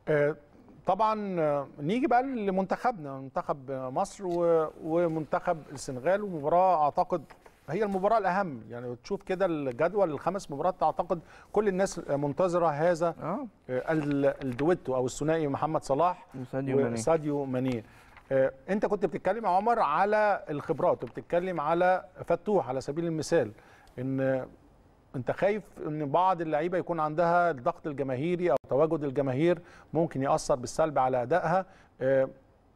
آه، طبعا آه، نيجي بقى لمنتخبنا منتخب مصر و- ومنتخب السنغال ومباراه اعتقد هي المباراه الاهم يعني تشوف كده الجدول الخمس مباريات اعتقد كل الناس منتظره هذا اه آه، ال- الدويتو او الثنائي محمد صلاح وساديو ماني وساديو ماني آه، انت كنت بتتكلم يا عمر على الخبرات وبتتكلم على فتوح على سبيل المثال ان انت خايف ان بعض اللعيبه يكون عندها الضغط الجماهيري او تواجد الجماهير ممكن ياثر بالسلب على ادائها آه،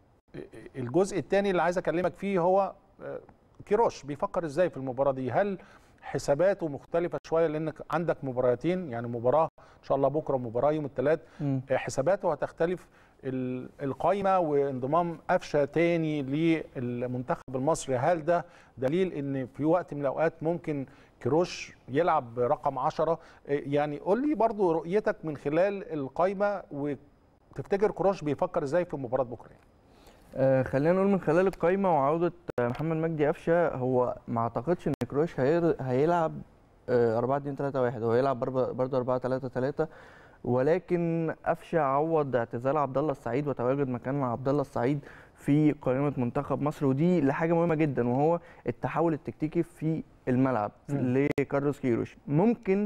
الجزء الثاني اللي عايز اكلمك فيه هو آه، كيروش بيفكر ازاي في المباراه دي هل حساباته مختلفه شويه لانك عندك مباراتين يعني مباراه ان شاء الله بكره ومباراه يوم الثلاث مم. حساباته هتختلف ال- القايمه وانضمام قفشه تاني للمنتخب المصري هل ده دليل ان في وقت من الاوقات ممكن كروش يلعب برقم 10 يعني قول لي برضو رؤيتك من خلال القايمه وتفتكر كروش بيفكر ازاي في مباراه بكره يعني. آه خلينا نقول من خلال القايمه وعوده آه، محمد مجدي قفشه هو ما اعتقدش ان كروش هير- هيلعب آه 4 2 3 1 هو هيلعب برضه 4 3 3 ولكن قفشه عوض اعتزال عبد الله السعيد وتواجد مكان عبد الله السعيد في قائمه منتخب مصر ودي لحاجه مهمه جدا وهو التحول التكتيكي في الملعب مم. لكارلوس كيروش ممكن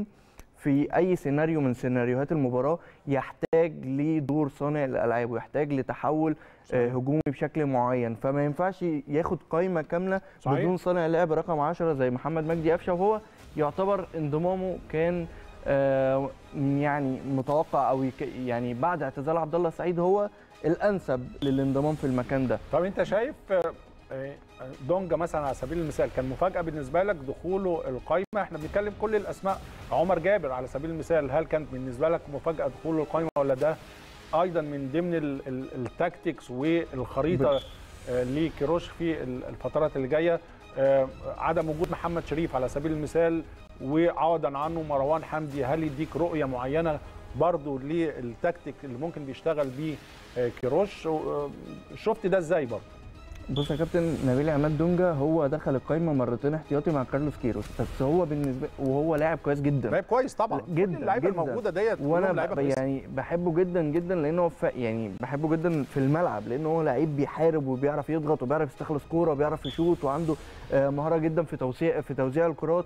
في اي سيناريو من سيناريوهات المباراه يحتاج لدور صانع الالعاب ويحتاج لتحول آه، هجومي بشكل معين فما ينفعش ياخد قائمه كامله صحيح. بدون صانع لعب رقم 10 زي محمد مجدي قفشه وهو يعتبر انضمامه كان آه، يعني متوقع او يك- يعني بعد اعتزال عبد الله السعيد هو الانسب للانضمام في المكان ده طب انت شايف آه، آه، دونجا مثلا على سبيل المثال كان مفاجاه بالنسبه لك دخوله القايمه احنا بنتكلم كل الاسماء عمر جابر على سبيل المثال هل كانت بالنسبه لك مفاجاه دخوله القايمه ولا ده ايضا من ضمن ال- ال- التاكتكس والخريطه آه، لكيروش في ال- الفترات اللي جايه آه، عدم وجود محمد شريف على سبيل المثال وعوضا عنه مروان حمدي هل يديك رؤيه معينه برضه للتكتيك اللي ممكن بيشتغل بيه آه، كيروش آه، شفت ده ازاي برضه بص يا كابتن نبيل عماد دونجا هو دخل القايمه مرتين احتياطي مع كارلوس كيروش بس هو بالنسبه وهو لاعب كويس جدا لعيب كويس طبعا جدا كل اللعيبه جدا. الموجوده ديت وانا كلهم لعيبه ب- كويسة. يعني بحبه جدا جدا لانه هو ف... يعني بحبه جدا في الملعب لانه هو لعيب بيحارب وبيعرف يضغط وبيعرف يستخلص كوره وبيعرف يشوط وعنده آه، مهاره جدا في توزيع في توزيع الكرات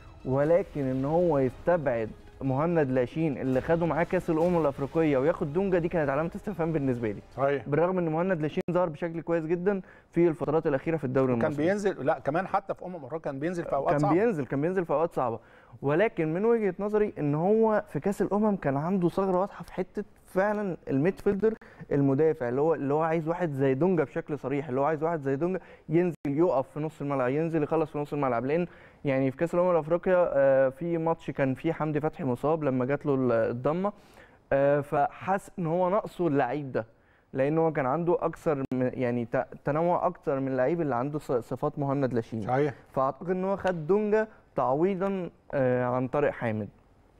ولكن ان هو يستبعد مهند لاشين اللي خدوا معاه كاس الامم الافريقيه وياخد دونجا دي كانت علامه استفهام بالنسبه لي صحيح بالرغم ان مهند لاشين ظهر بشكل كويس جدا في الفترات الاخيره في الدوري كان المصري بينزل لا كمان حتى في امم افريقيا كان بينزل في اوقات كان صعبه بينزل كان بينزل في اوقات صعبه ولكن من وجهه نظري ان هو في كاس الامم كان عنده ثغره واضحه في حته فعلا الميد فيلدر المدافع اللي هو اللي هو عايز واحد زي دونجا بشكل صريح اللي هو عايز واحد زي دونجا ينزل يقف في نص الملعب ينزل يخلص في نص الملعب لان يعني في كاس الامم الافريقيا آه، في ماتش كان فيه حمدي فتحي مصاب لما جات له الضمه آه، فحس ان هو ناقصه اللعيب ده لان هو كان عنده اكثر من يعني ت- تنوع اكثر من اللعيب اللي عنده ص- صفات مهند لاشين صحيح فاعتقد ان هو خد دونجا تعويضا آه، عن طارق حامد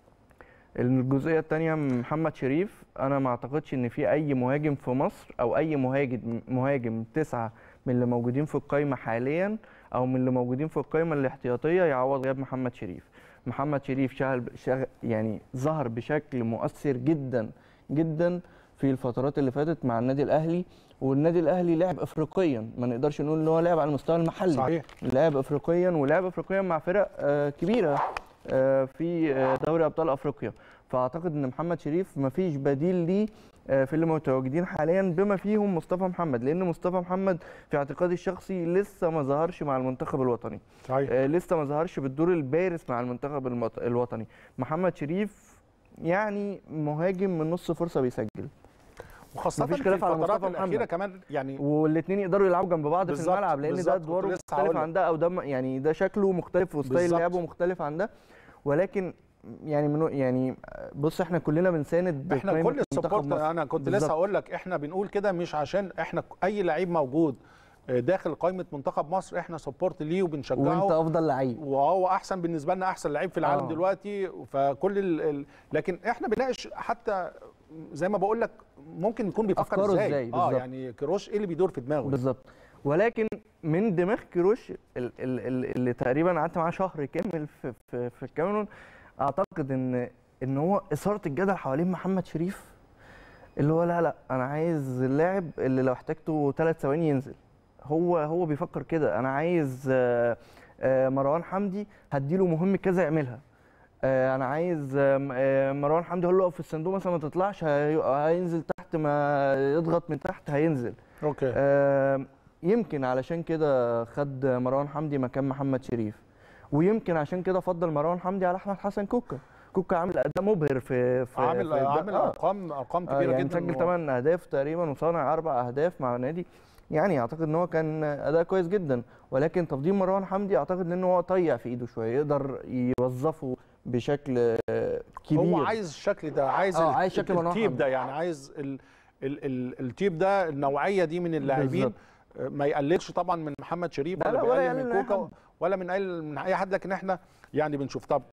الجزئيه الثانيه محمد شريف انا ما اعتقدش ان في اي مهاجم في مصر او اي مهاجم مهاجم تسعه من اللي موجودين في القايمه حاليا او من اللي موجودين في القايمه الاحتياطيه يعوض غياب محمد شريف محمد شريف شغل شغل يعني ظهر بشكل مؤثر جدا جدا في الفترات اللي فاتت مع النادي الاهلي والنادي الاهلي لعب افريقيا ما نقدرش نقول ان هو لعب على المستوى المحلي صحيح لعب افريقيا ولعب افريقيا مع فرق آه، كبيره آه، في آه، دوري ابطال افريقيا فاعتقد ان محمد شريف مفيش بديل ليه آه، في اللي متواجدين حاليا بما فيهم مصطفى محمد لان مصطفى محمد في اعتقادي الشخصي لسه ما ظهرش مع المنتخب الوطني صحيح آه، لسه ما ظهرش بالدور البارز مع المنتخب المط- الوطني محمد شريف يعني مهاجم من نص فرصه بيسجل وخاصه مفيش في خلاف على الفترات مصطفى الاخيره محمد. كمان يعني والاثنين يقدروا يلعبوا جنب بعض في بالظبط، الملعب لان بالظبط، ده كنت ادواره لسه مختلف هقول عن ده او ده م- يعني ده شكله مختلف وستايل بالظبط. لعبه مختلف عن ده ولكن يعني من يعني بص احنا كلنا بنساند احنا بقيمة كل منتخب السبورت مصر. انا كنت بالظبط. لسه هقول لك احنا بنقول كده مش عشان احنا اي لعيب موجود آه، داخل قائمه منتخب مصر احنا سبورت ليه وانت وبنشجعه افضل لعيب وهو احسن بالنسبه لنا احسن لعيب في العالم آه. دلوقتي فكل ال... ال... لكن احنا بنناقش حتى زي ما بقول لك ممكن يكون بيفكر أفكاره ازاي, إزاي، اه بالظبط. يعني كروش ايه اللي بيدور في دماغه بالظبط ولكن من دماغ كيروش ال- ال- ال- اللي تقريبا قعدت معاه شهر كامل في في, في الكاميرون اعتقد ان ان هو اثاره الجدل حوالين محمد شريف اللي هو لا لا انا عايز اللاعب اللي لو احتاجته ثلاث ثواني ينزل هو هو بيفكر كده انا عايز آه، آه، مروان حمدي هديله مهم كذا يعملها آه، انا عايز آه، آه، مروان حمدي هقول له اقف في الصندوق مثلا ما تطلعش هي- هينزل تحت ما يضغط من تحت هينزل اوكي آه، يمكن علشان كده خد مروان حمدي مكان محمد شريف ويمكن عشان كده فضل مروان حمدي على احمد حسن كوكا كوكا عامل اداء مبهر في في عامل في عامل آه. ارقام ارقام آه، كبيره يعني جدا مسجل و- 8 اهداف تقريبا وصانع اربع اهداف مع نادي يعني اعتقد ان هو كان اداء كويس جدا ولكن تفضيل مروان حمدي اعتقد ان هو طيع في ايده شويه يقدر يوظفه بشكل آه، كبير هو عايز الشكل ده عايز آه، ال- عايز شكل مروان التيب حمدي. ده يعني عايز ال ال ال التيب ده النوعيه دي من اللاعبين بالظبط. آه، ما يقللش طبعا من محمد شريف لا، ولا لا، ولا بيقلل يقلل من من أي كوكا حد. ولا من اي من اي حد لكن احنا يعني بنشوف طب